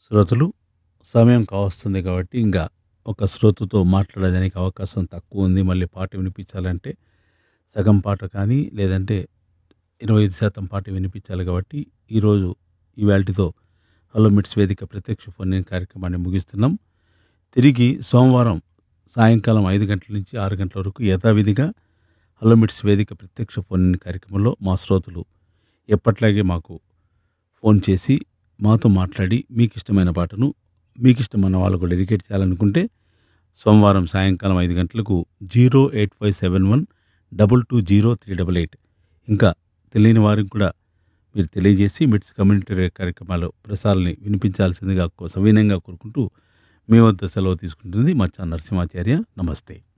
శ్రోతలు సమయం కావస్తుంది కాబట్టి ఇంకా ఒక శ్రోతతో మాట్లాడడానికి అవకాశం తక్కువ ఉంది మళ్ళీ పాట వినిపించాలంటే సగం పాట కానీ లేదంటే ఇరవై ఐదు శాతం పాట వినిపించాలి కాబట్టి ఈరోజు ఇవాళతో హలో మిట్స్ వేదిక ప్రత్యక్ష ఫోన్ ఇన్ కార్యక్రమాన్ని ముగిస్తున్నాం తిరిగి సోమవారం సాయంకాలం ఐదు గంటల నుంచి ఆరు గంటల వరకు యథావిధిగా హలో మిట్స్ వేదిక ప్రత్యక్ష ఫోన్ ఇన్ కార్యక్రమంలో మా శ్రోతలు ఎప్పట్లాగే మాకు ఫోన్ చేసి మాతో మాట్లాడి మీకు ఇష్టమైన పాటను మీకు ఇష్టమైన వాళ్ళకు డెడికేట్ చేయాలనుకుంటే సోమవారం సాయంకాలం ఐదు గంటలకు zero eight five seven one double two zero three double eight ఇంకా తెలియని వారికి కూడా మీరు తెలియజేసి మిట్స్ కమ్యూనిటీ రేడియో కార్యక్రమాలు ప్రసారాలని వినిపించాల్సిందిగా కో- సవినయంగా కోరుకుంటూ మీ వద్ద సెలవు తీసుకుంటుంది మచ్చా నరసింహాచార్య నమస్తే